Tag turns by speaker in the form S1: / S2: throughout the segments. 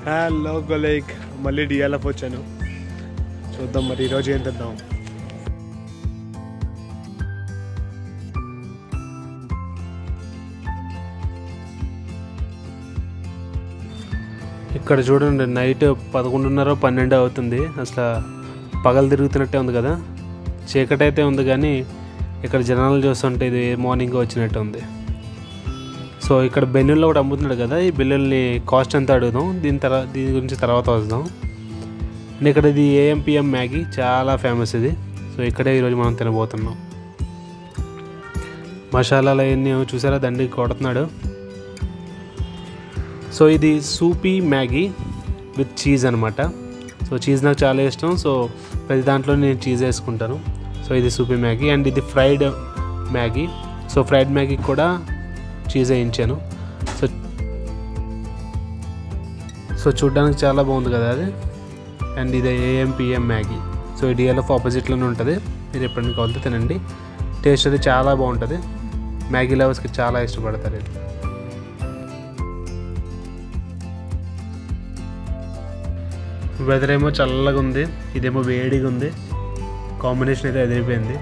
S1: hello colleague మళ్ళీ DLF వచ్చాను చూద్దాం మరి ఈరోజు ఏం తెద్దాం ఇక్కడ చూడండి నైట్ పదకొండున్నర పన్నెండు అవుతుంది అసలు పగలు తిరుగుతున్నట్టే ఉంది కదా చీకటి అయితే ఉంది కానీ ఇక్కడ జనాలు చూస్తుంటే ఇది మార్నింగ్ వచ్చినట్టు ఉంది సో ఇక్కడ బెల్లుల్లో కూడా అమ్ముతున్నాడు కదా ఈ బెల్లుల్ని కాస్ట్ ఎంత అడుగుదాం దీని తర్వాత దీని గురించి తర్వాత వద్దాం అండ్ ఇక్కడ ఇది ఏఎంపిఎం మ్యాగీ చాలా ఫేమస్ ఇది సో ఇక్కడే ఈరోజు మనం తినబోతున్నాం మసాలాలు అవన్నీ చూసారా దండి కొడుతున్నాడు సో ఇది సూపీ మ్యాగీ విత్ చీజ్ అనమాట సో చీజ్ నాకు చాలా ఇష్టం సో ప్రతి దాంట్లో నేను చీజ్ వేసుకుంటాను సో ఇది సూపీ మ్యాగీ అండ్ ఇది fried Maggi so fried Maggi కూడా చీజ్ వేయించాను సో సో చూడ్డానికి చాలా బాగుంది కదా అది అండ్ ఇది ఏఎంపిఎం మ్యాగీ సో ఈ డిఎల్ఎఫ్ ఆపోజిట్లోనే ఉంటుంది మీరు ఎప్పుడైనా కావాలంటే తినండి టేస్ట్ అది చాలా బాగుంటుంది మ్యాగీ లవర్స్కి చాలా ఇష్టపడతారు ఇది వెదర్ ఏమో చల్లగా ఉంది ఇదేమో వేడిగా ఉంది కాంబినేషన్ అయితే ఎదిరిపోయింది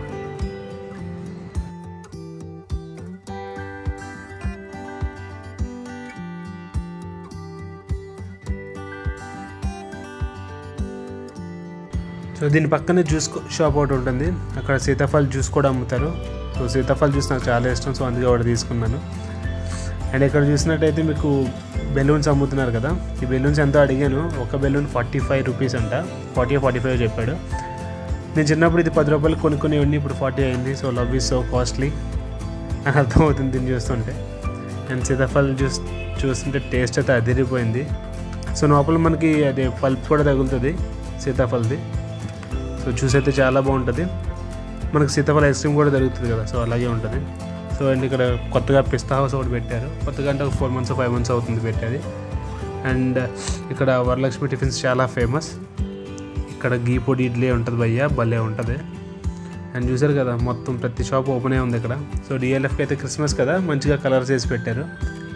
S1: సో దీని పక్కనే జ్యూస్ షాప్ ఒకటి ఉంటుంది అక్కడ సీతాఫల్ జ్యూస్ కూడా అమ్ముతారు సో సీతాఫల్ జ్యూస్ నాకు చాలా ఇష్టం సో అందుకే ఒకటి తీసుకున్నాను అండ్ ఇక్కడ చూసినట్టయితే మీకు బెలూన్స్ అమ్ముతున్నారు కదా ఈ బెలూన్స్ ఎంతో అడిగాను ఒక బెలూన్ ఫార్టీ ఫైవ్ రూపీస్ అంట ఫార్టీ ఫార్టీ ఫైవ్ చెప్పాడు నేను చిన్నప్పుడు ఇది పది రూపాయలు కొనుక్కునేవాడిని ఇప్పుడు ఫార్టీ అయింది so love is so costly నాకు అర్థమవుతుంది దీన్ని చూస్తుంటే అండ్ సీతాఫల్ జ్యూస్ చూస్తుంటే టేస్ట్ అయితే అదిరిపోయింది సో లోపల మనకి అది పల్ప్ కూడా తగులుతుంది సీతాఫల్ది సో జ్యూస్ అయితే చాలా బాగుంటుంది మనకు సీతాఫల ఐస్ క్రీమ్ కూడా దొరుకుతుంది కదా సో అలాగే ఉంటుంది సో అండ్ ఇక్కడ కొత్తగా పిస్తా హౌస్ ఒకటి పెట్టారు కొత్తగా అంటే ఒక ఫోర్ మంత్స్ ఫైవ్ మంత్స్ అవుతుంది పెట్టేది అండ్ ఇక్కడ వరలక్ష్మి టిఫిన్స్ చాలా ఫేమస్ ఇక్కడ గీ పొడి ఇడ్లీ ఉంటుంది భయ్య భలే ఉంటుంది అండ్ చూసారు కదా మొత్తం ప్రతి షాప్ ఓపెనే ఉంది ఇక్కడ సో డిఎల్ఎఫ్కి అయితే క్రిస్మస్ కదా మంచిగా కలర్స్ వేసి పెట్టారు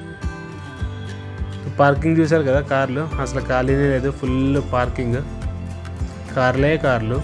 S1: పార్కింగ్ చూసారు కదా కార్లు అసలు ఖాళీనే లేదు ఫుల్ పార్కింగ్ కార్లే కార్లు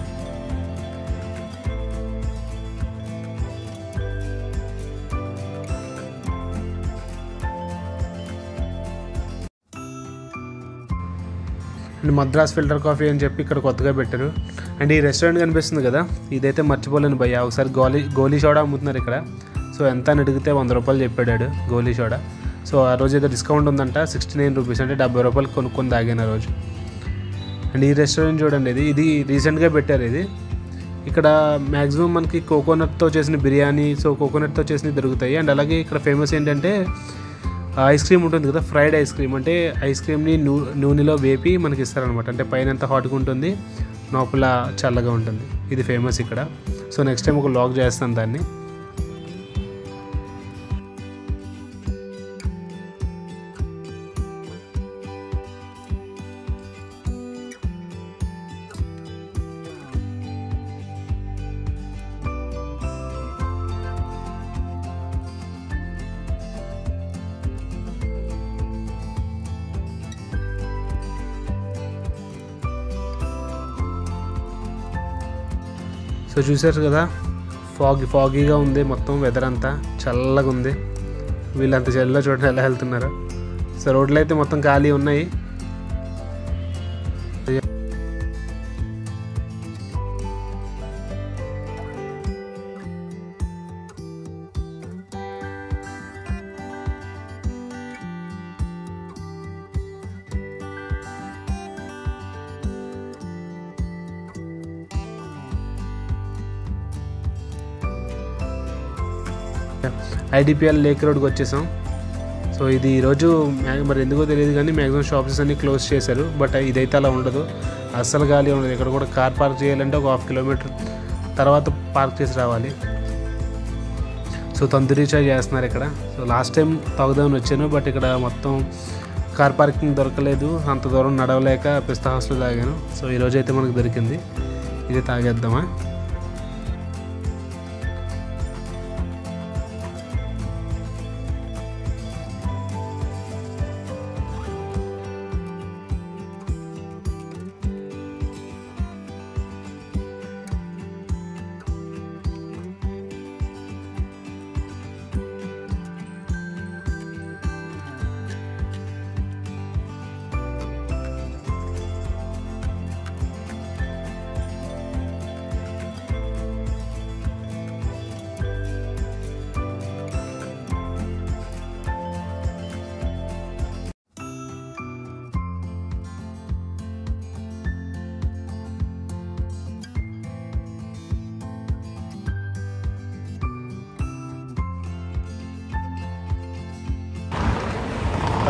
S1: అండ్ మద్రాస్ ఫిల్టర్ కాఫీ అని చెప్పి ఇక్కడ కొత్తగా పెట్టారు అండ్ ఈ రెస్టారెంట్ కనిపిస్తుంది కదా ఇదైతే మర్చిపోలేను భయ్య ఒకసారి గోలీ గోలీ సోడా అమ్ముతున్నారు ఇక్కడ సో ఎంత అని అడిగితే వంద రూపాయలు చెప్పాడు గోలీ సోడా సో ఆ రోజు ఏదో డిస్కౌంట్ ఉందంట సిక్స్టీ నైన్ రూపీస్ అంటే డెబ్బై రూపాయలు కొనుక్కొని తాగాను ఆ రోజు అండ్ ఈ రెస్టారెంట్ చూడండి ఇది ఇది రీసెంట్గా పెట్టారు ఇది ఇక్కడ మ్యాక్సిమం మనకి కోకోనట్తో చేసిన బిర్యానీ సో కోకోనట్తో చేసినవి దొరుకుతాయి అండ్ అలాగే ఇక్కడ ఫేమస్ ఏంటంటే ఐస్ క్రీమ్ ఉంటుంది కదా ఫ్రైడ్ ఐస్ క్రీమ్ అంటే ఐస్ క్రీమ్ని నూ నూనెలో వేపి మనకి ఇస్తారనమాట అంటే పైన అంతా హాట్గా ఉంటుంది లోపల చల్లగా ఉంటుంది ఇది ఫేమస్ ఇక్కడ సో నెక్స్ట్ టైం ఒక లాగ్ చేస్తాను దాన్ని సో చూసారు కదా ఫాగి ఫాగీగా ఉంది మొత్తం వెదర్ అంతా చల్లగా ఉంది వీళ్ళంత చలిలో చూడండి ఎలా వెళ్తున్నారు సో రోడ్లు అయితే మొత్తం ఖాళీ ఉన్నాయి ఐడిపిఎల్ లేక్ రోడ్కి వచ్చేసాం సో ఇది ఈరోజు మ్యా- మరి ఎందుకో తెలియదు కానీ మ్యాక్సిమం షాప్స్ అన్ని క్లోజ్ చేశారు బట్ ఇదైతే అలా ఉండదు అస్సలు గాలి ఉండదు ఇక్కడ కూడా కార్ పార్క్ చేయాలంటే ఒక హాఫ్ కిలోమీటర్ తర్వాత పార్క్ చేసి రావాలి సో తందూరి చాయ్ చేస్తున్నారు ఇక్కడ సో లాస్ట్ టైం తాగుదామని వచ్చాను బట్ ఇక్కడ మొత్తం కార్ పార్కింగ్ దొరకలేదు అంత దూరం నడవలేక పిస్తా హౌస్లో తాగాను సో ఈరోజు అయితే మనకు దొరికింది ఇది తాగేద్దామా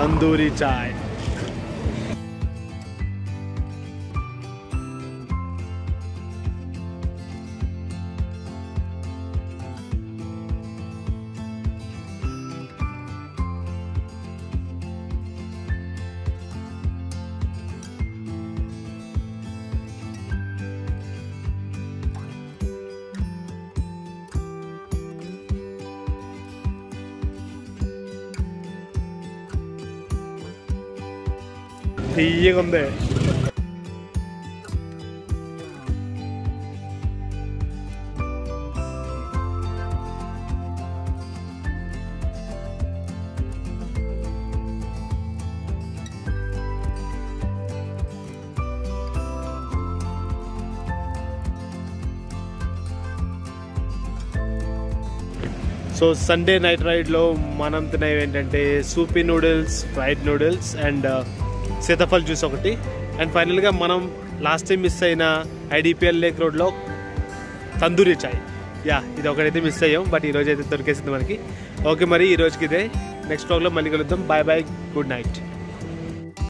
S1: తందూరి చాయ్ తీయగా ఉంది సో సండే నైట్ రైడ్లో మనం తినేవి ఏంటంటే soupy noodles fried noodles and sitaphal juice ఒకటి అండ్ ఫైనల్గా మనం లాస్ట్ టైం మిస్ అయిన ఐడిపిఎల్ లేక్ రోడ్లో తందూరి చాయ్ యా ఇది ఒకటైతే మిస్ అయ్యాం బట్ ఈరోజు అయితే దొరికేసింది మనకి ఓకే మరి ఈ రోజుకి ఇదే నెక్స్ట్ బ్లాగ్లో మళ్ళీ కలుద్దాం బాయ్ బాయ్ గుడ్ నైట్